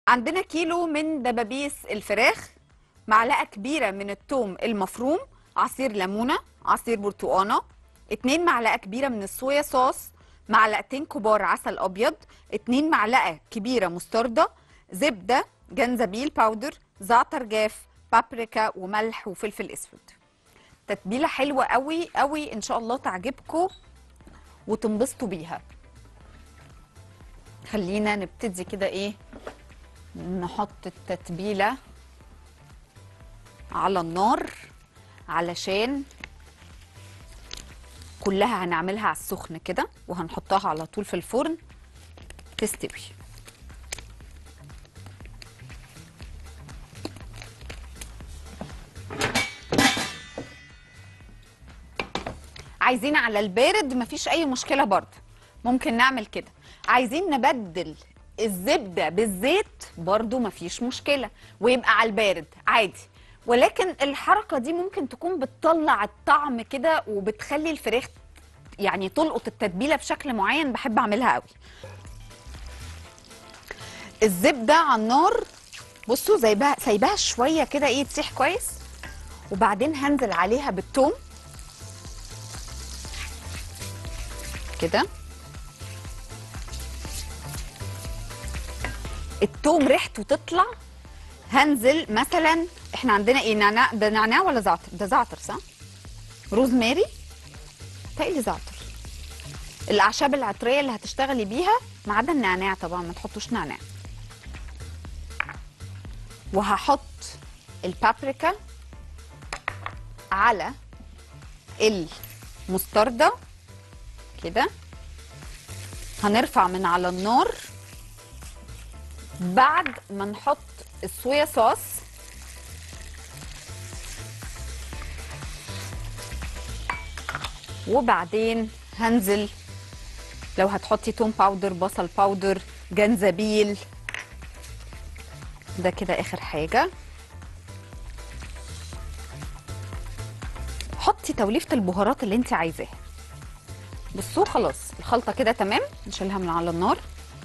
عندنا كيلو من دبابيس الفراخ معلقة كبيرة من الثوم المفروم عصير ليمونة عصير برتقانة اتنين معلقة كبيرة من الصويا صوص معلقتين كبار عسل أبيض اتنين معلقة كبيرة مستردة زبدة جنزبيل باودر زعتر جاف بابريكا وملح وفلفل اسود تتبيلة حلوة قوي قوي ان شاء الله تعجبكم وتنبسطوا بيها خلينا نبتدي كده ايه نحط التتبيلة على النار علشان كلها هنعملها على السخن كده وهنحطها على طول في الفرن تستوي عايزين على البارد مفيش اي مشكله برضه ممكن نعمل كده عايزين نبدل الزبده بالزيت برضه مفيش مشكله ويبقى على البارد عادي ولكن الحركه دي ممكن تكون بتطلع الطعم كده وبتخلي الفراخ يعني تلقط التتبيله بشكل معين بحب اعملها قوي الزبده على النار بصوا سايباها سايباها شويه كده ايه تسيح كويس وبعدين هنزل عليها بالثوم كده التوم ريحته تطلع هنزل مثلا احنا عندنا ايه نعناع ده نعناع ولا زعتر ده زعتر صح روزماري تقلي زعتر الاعشاب العطريه اللي هتشتغلي بيها ما عدا النعناع طبعا ما تحطوش نعناع وهحط البابريكا على المستردة كده هنرفع من على النار بعد ما نحط الصويا صوص وبعدين هنزل لو هتحطي توم باودر بصل باودر جنزبيل ده كده اخر حاجه حطي توليفه البهارات اللي انت عايزاها بصوا خلاص الخلطه كده تمام نشيلها من على النار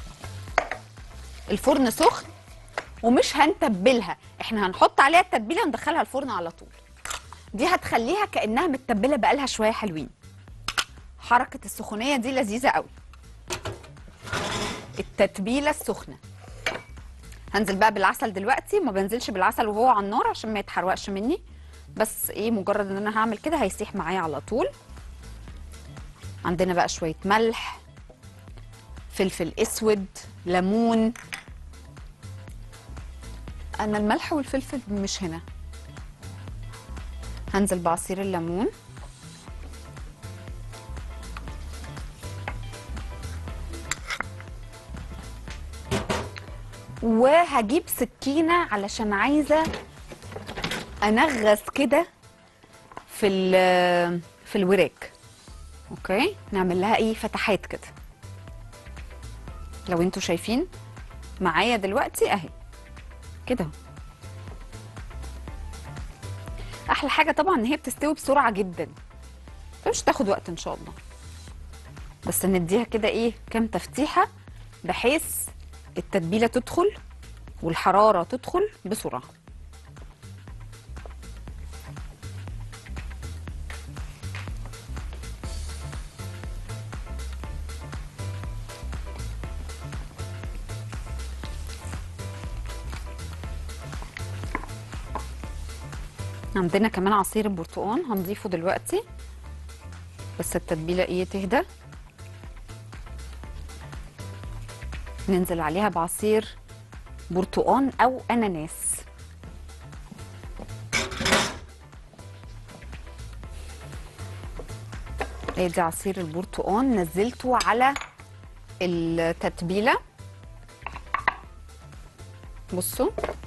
الفرن سخن ومش هنتبلها احنا هنحط عليها التتبيله وندخلها الفرن على طول دي هتخليها كانها متبله بقالها شويه حلوين حركه السخونيه دي لذيذه قوي التتبيله السخنه هنزل بقى بالعسل دلوقتي ما بنزلش بالعسل وهو على النار عشان ما يتحرقش مني بس ايه مجرد ان انا هعمل كده هيسيح معايا على طول عندنا بقى شويه ملح فلفل اسود ليمون انا الملح والفلفل مش هنا هنزل بعصير الليمون وهجيب سكينه علشان عايزه انغز كده في ال- في الوراك اوكي نعمل لها ايه فتحات كده لو انتوا شايفين معايا دلوقتي اهي كده احلى حاجه طبعا ان هي بتستوي بسرعه جدا مش تاخد وقت ان شاء الله بس نديها كده ايه كام تفتيحه بحيث التتبيله تدخل والحراره تدخل بسرعه عندنا كمان عصير البرتقال هنضيفه دلوقتي بس التتبيله ايه تهدى ننزل عليها بعصير برتقال او اناناس ادي عصير البرتقال نزلته على التتبيله بصوا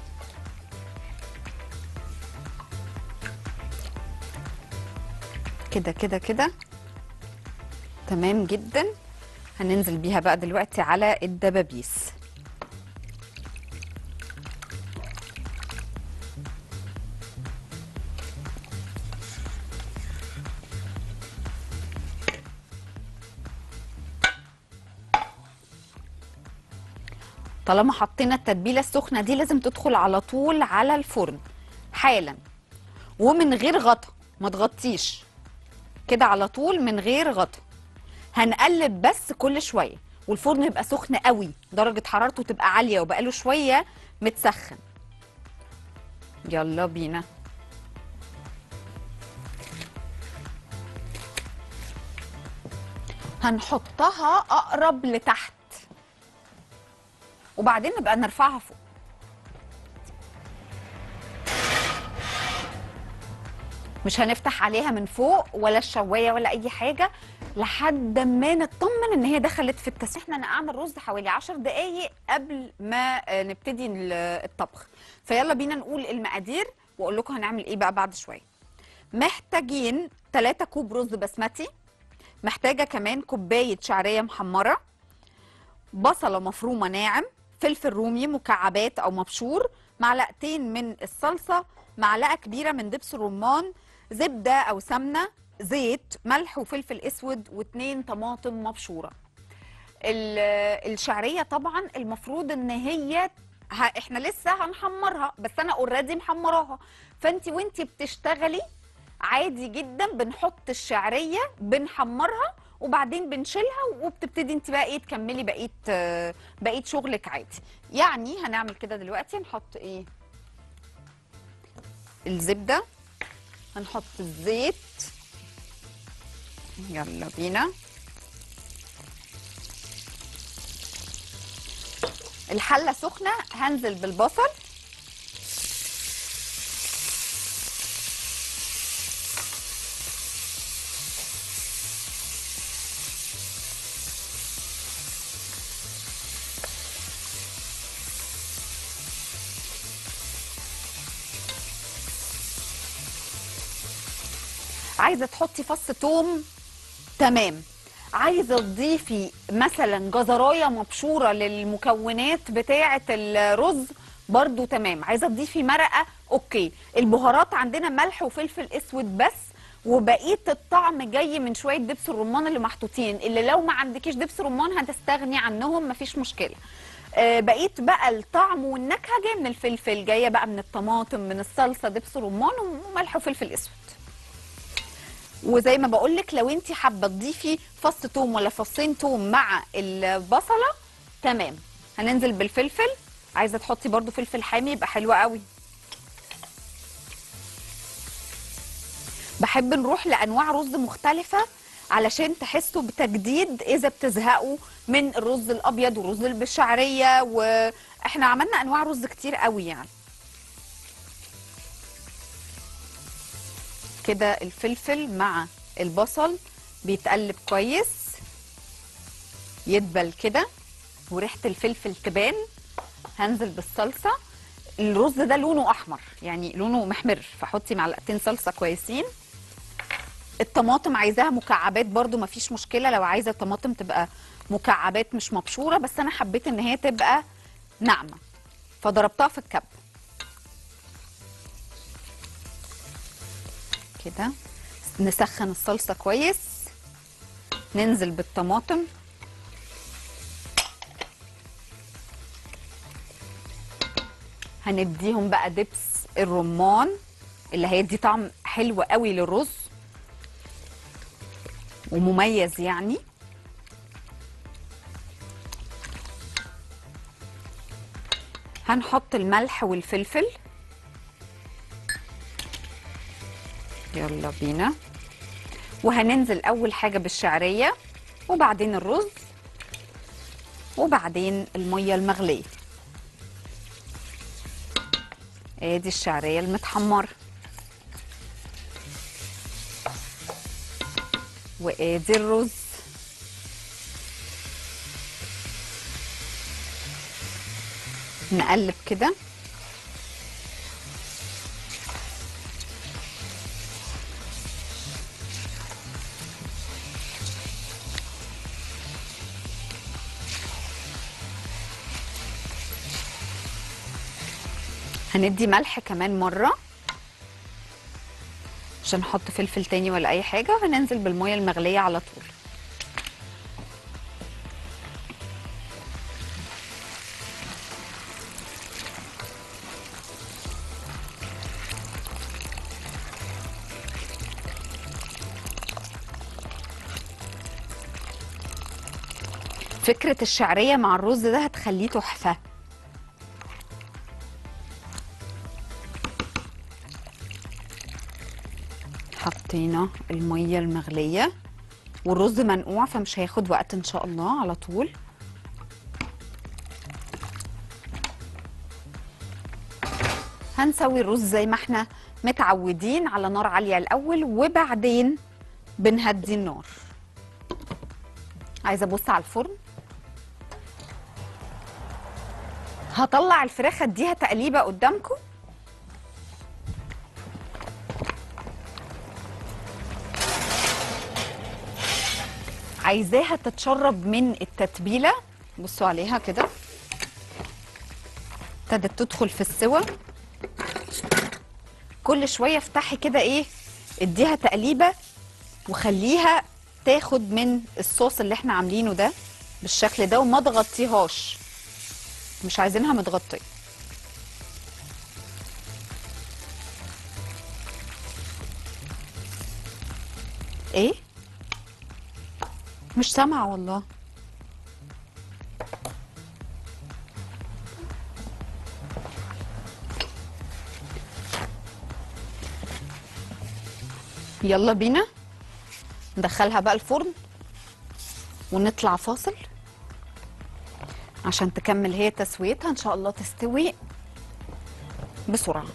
كده كده كده تمام جدا هننزل بيها بقى دلوقتي على الدبابيس طالما حطينا التتبيله السخنه دي لازم تدخل على طول على الفرن حالا ومن غير غطا ما تغطيش كده على طول من غير غطا هنقلب بس كل شويه والفرن يبقى سخن قوي درجه حرارته تبقى عاليه وبقاله شويه متسخن يلا بينا هنحطها اقرب لتحت وبعدين نبقى نرفعها فوق مش هنفتح عليها من فوق ولا الشوايه ولا اي حاجه لحد ما نطمن ان هي دخلت في التسخين احنا نقعنا الرز حوالي 10 دقايق قبل ما آه، نبتدي ال- الطبخ فيلا بينا نقول المقادير واقول لكم هنعمل ايه بقى بعد شويه محتاجين 3 كوب رز بسمتي محتاجه كمان كوبايه شعريه محمره بصله مفرومه ناعم فلفل رومي مكعبات او مبشور معلقتين من الصلصه معلقه كبيره من دبس الرمان زبده او سمنه زيت ملح وفلفل اسود واتنين طماطم مبشوره ال- الشعريه طبعا المفروض ان هي ه- احنا لسه هنحمرها بس انا اوريدي محمراها فانت وانت بتشتغلي عادي جدا بنحط الشعريه بنحمرها وبعدين بنشيلها وبتبتدي انت بقى ايه تكملي بقيه آه، بقيه شغلك عادي يعني هنعمل كده دلوقتي نحط ايه الزبده هنحط الزيت يلا بينا الحله سخنه هنزل بالبصل عايزه تحطي فص توم تمام عايزه تضيفي مثلا جزرايه مبشوره للمكونات بتاعه الرز برضو تمام عايزه تضيفي مرقه اوكي البهارات عندنا ملح وفلفل اسود بس وبقيه الطعم جاي من شويه دبس الرمان اللي محطوطين اللي لو ما عندكيش دبس رمان هتستغني عنهم مفيش مشكله آه، بقيت بقى الطعم والنكهه جايه من الفلفل جايه بقى من الطماطم من الصلصه دبس رمان وملح وفلفل اسود وزي ما بقول لك لو انت حابه تضيفي فص توم ولا فصين توم مع البصله تمام هننزل بالفلفل عايزه تحطي برضو فلفل حامي يبقى حلو قوي بحب نروح لانواع رز مختلفه علشان تحسوا بتجديد اذا بتزهقوا من الرز الابيض والرز اللي بالشعريه واحنا عملنا انواع رز كتير قوي يعني كده الفلفل مع البصل بيتقلب كويس يدبل كده وريحه الفلفل تبان هنزل بالصلصه الرز ده لونه احمر يعني لونه محمر فحطي معلقتين صلصه كويسين الطماطم عايزاها مكعبات برضو مفيش مشكله لو عايزه الطماطم تبقى مكعبات مش مبشوره بس انا حبيت ان هي تبقى ناعمه فضربتها في الكب كده نسخن الصلصه كويس ننزل بالطماطم هنديهم بقى دبس الرمان اللي هيدي طعم حلو قوي للرز ومميز يعني هنحط الملح والفلفل يلا بينا وهننزل اول حاجه بالشعريه وبعدين الرز وبعدين الميه المغليه ادي الشعريه المتحمره وادي الرز نقلب كده هندي ملح كمان مرة عشان نحط فلفل تاني ولا أي حاجة وهننزل بالمية المغلية على طول فكره الشعريه مع الرز ده هتخليه تحفه حطينا الميه المغليه والرز منقوع فمش هياخد وقت ان شاء الله على طول هنسوي الرز زي ما احنا متعودين على نار عاليه الاول وبعدين بنهدي النار عايزه ابص على الفرن هطلع الفراخ اديها تقليبه قدامكم عايزاها تتشرب من التتبيله بصوا عليها كده ابتدت تدخل في السوى كل شويه افتحي كده ايه اديها تقليبه وخليها تاخد من الصوص اللي احنا عاملينه ده بالشكل ده وما تغطيهاش مش عايزينها متغطيه ايه مش سامعه والله يلا بينا ندخلها بقى الفرن ونطلع فاصل عشان تكمل هي تسويتها ان شاء الله تستوي بسرعه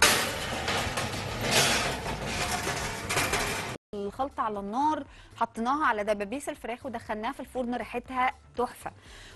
الخلطة على النار حطيناها على دبابيس الفراخ ودخلناها في الفرن ريحتها تحفة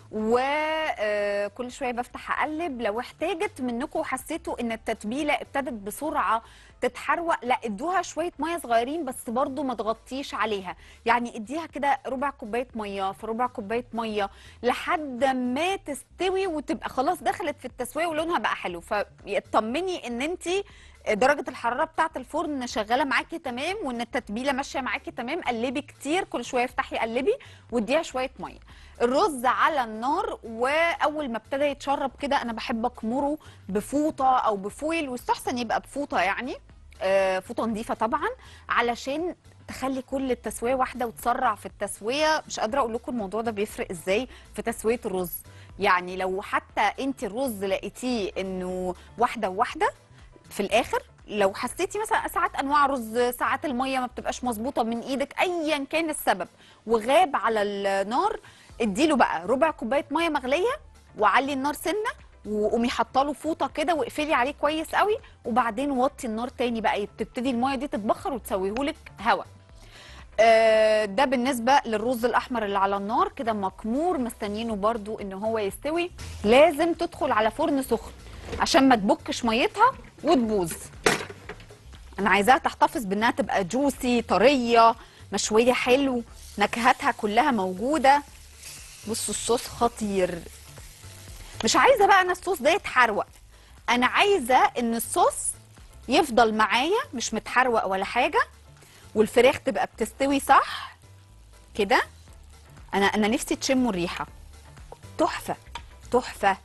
وكل شوية بفتح أقلب لو احتاجت منكم وحسيتوا إن التتبيلة ابتدت بسرعة تتحروق لا ادوها شوية مية صغيرين بس برضو ما تغطيش عليها يعني اديها كده ربع كوباية مية في ربع كوباية مية لحد ما تستوي وتبقى خلاص دخلت في التسوية ولونها بقى حلو فاطمني ان انتي درجة الحرارة بتاعة الفرن شغالة معاكي تمام وان التتبيلة ماشية معاكي تمام قلبي كتير كل شوية افتحي قلبي واديها شوية مية الرز على النار واول ما ابتدى يتشرب كده انا بحب اكمره بفوطة او بفويل واستحسن يبقى بفوطة يعني آه، فوطة نظيفة طبعا علشان تخلي كل التسوية واحدة وتسرع في التسوية مش قادرة اقول لكم الموضوع ده بيفرق ازاي في تسوية الرز يعني لو حتى انت الرز لقيتيه انه واحدة وواحدة في الاخر لو حسيتي مثلا ساعات انواع رز ساعات الميه ما بتبقاش مظبوطه من ايدك ايا كان السبب وغاب على النار اديله بقى ربع كوبايه ميه مغليه وعلي النار سنه وقومي حاطه له فوطه كده واقفلي عليه كويس قوي وبعدين وطي النار تاني بقى تبتدي الميه دي تتبخر وتسويهولك هوا آه، ده بالنسبه للرز الاحمر اللي على النار كده مكمور مستنيينه برضو ان هو يستوي لازم تدخل على فرن سخن عشان ما تبكش ميتها وتبوظ انا عايزاها تحتفظ بانها تبقى جوسي طريه مشويه حلو نكهاتها كلها موجوده بصوا الصوص خطير مش عايزه بقى انا الصوص ده يتحروق انا عايزه ان الصوص يفضل معايا مش متحروق ولا حاجه والفراخ تبقى بتستوي صح كده انا انا نفسي تشموا الريحه تحفه تحفه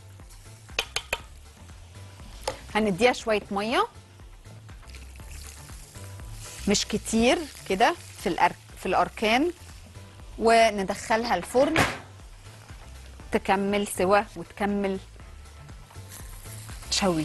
هنديها شويه ميه مش كتير كده في الأر... في الاركان وندخلها الفرن تكمل سوا وتكمل شوي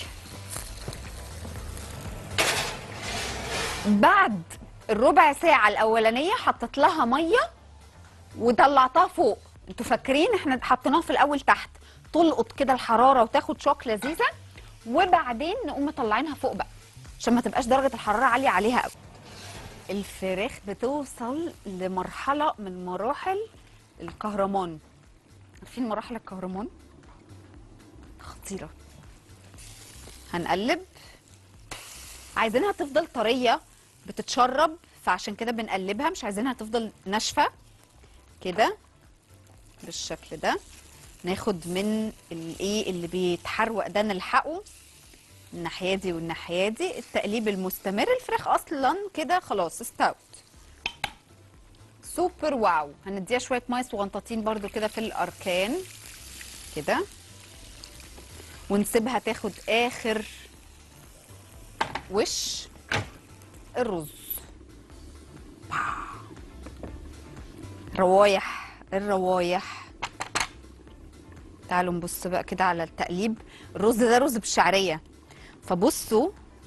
بعد الربع ساعة الأولانية حطيت لها مية وطلعتها فوق انتوا فاكرين احنا حطيناها في الأول تحت تلقط كده الحرارة وتاخد شوك لذيذة وبعدين نقوم مطلعينها فوق بقى عشان ما تبقاش درجة الحرارة عالية عليها قوي الفراخ بتوصل لمرحلة من مراحل الكهرمان عارفين مراحل الكهرمان خطيرة هنقلب عايزينها تفضل طرية بتتشرب فعشان كده بنقلبها مش عايزينها تفضل ناشفة كده بالشكل ده ناخد من الايه اللي بيتحروق ده نلحقه الناحيه دي والناحيه دي التقليب المستمر الفراخ اصلا كده خلاص استوت سوبر واو هنديها شويه ميه صغنطاطين برده كده في الاركان كده ونسيبها تاخد اخر وش الرز روايح الروايح تعالوا نبص بقى كده على التقليب الرز ده رز بالشعريه فبصوا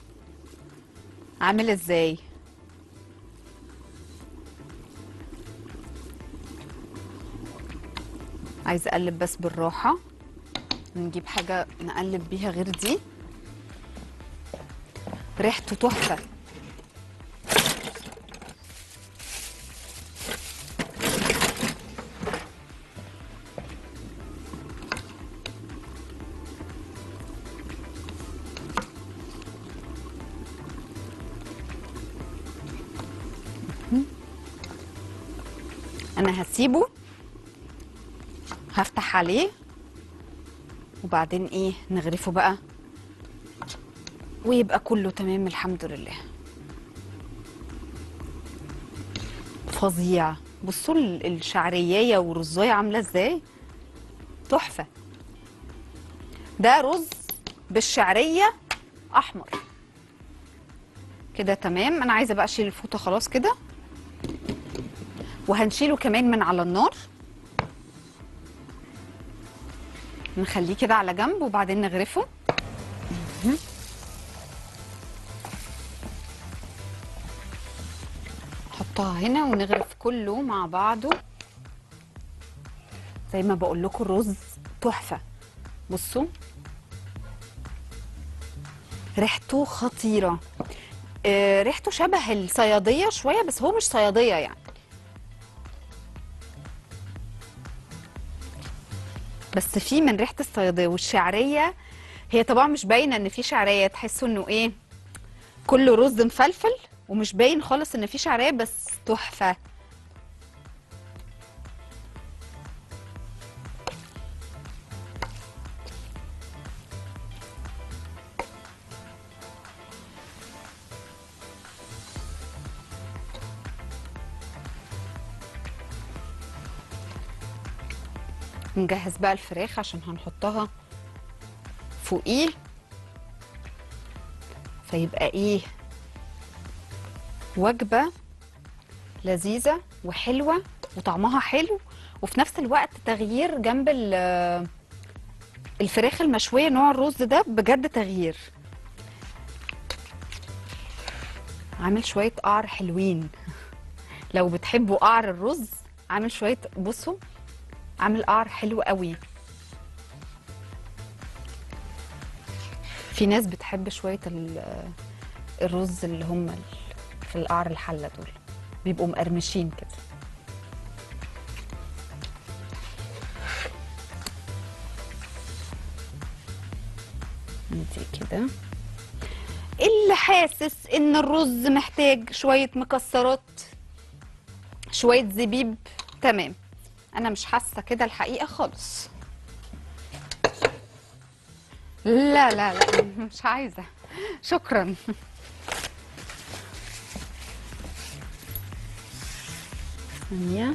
عامل ازاي عايزه اقلب بس بالراحه نجيب حاجه نقلب بيها غير دي ريحته تحفه انا هسيبه هفتح عليه وبعدين ايه نغرفه بقى ويبقى كله تمام الحمد لله فظيع بصوا ال- الشعريايه والرزايه عامله ازاي تحفه ده رز بالشعريه احمر كده تمام انا عايزه بقى اشيل الفوطه خلاص كده وهنشيله كمان من على النار نخليه كده على جنب وبعدين نغرفه مهم. نحطها هنا ونغرف كله مع بعضه زي ما بقول لكم الرز تحفه بصوا ريحته خطيره آه، ريحته شبه الصياديه شويه بس هو مش صياديه يعني بس في من ريحه الصياديه والشعريه هي طبعا مش باينه ان في شعريه تحسوا انه ايه كله رز مفلفل ومش باين خالص ان في شعريه بس تحفه نجهز بقى الفراخ عشان هنحطها فوقيه فيبقى ايه وجبة لذيذة وحلوة وطعمها حلو وفي نفس الوقت تغيير جنب ال- الفراخ المشوية نوع الرز ده بجد تغيير عامل شوية قعر حلوين لو بتحبوا قعر الرز عامل شوية بصوا عامل قعر حلو قوي في ناس بتحب شوية ال- الرز اللي هم ال- في القعر الحلة دول بيبقوا مقرمشين كده دي كده اللي حاسس ان الرز محتاج شوية مكسرات شوية زبيب تمام انا مش حاسه كده الحقيقه خالص لا لا لا مش عايزه شكرا ثانيه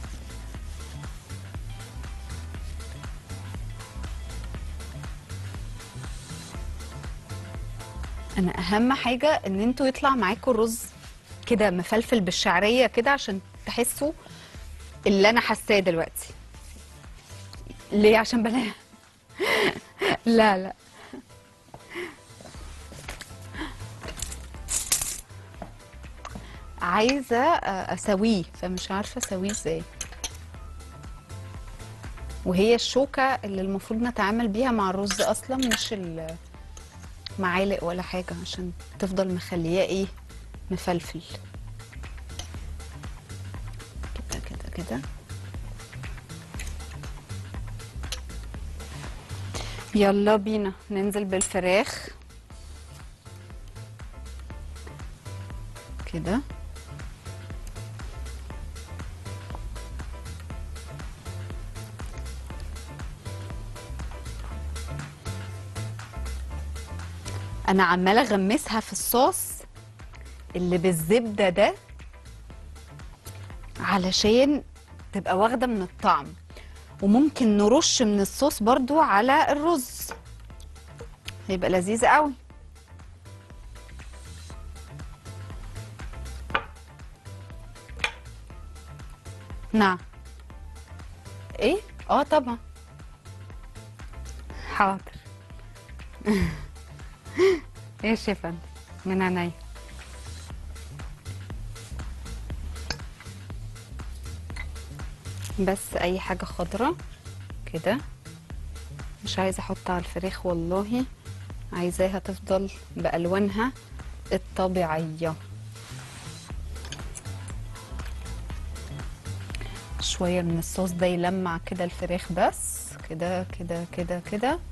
انا اهم حاجه ان انتوا يطلع معاكم الرز كده مفلفل بالشعريه كده عشان تحسوا اللي انا حاساه دلوقتي ليه عشان بلا لا لا عايزه اسويه فمش عارفه اسويه ازاي وهي الشوكه اللي المفروض نتعامل بيها مع الرز اصلا مش المعالق ولا حاجه عشان تفضل مخلياه ايه مفلفل كده كده كده يلا بينا ننزل بالفراخ كده انا عماله اغمسها في الصوص اللي بالزبده ده علشان تبقى واخده من الطعم وممكن نرش من الصوص برضو على الرز هيبقى لذيذ قوي نعم اه طبعا حاضر ايش يا فندم من عينيا بس اي حاجه خضراء كده مش عايزه احط على الفراخ والله عايزاها تفضل بالوانها الطبيعيه شويه من الصوص ده يلمع كده الفراخ بس كده كده كده كده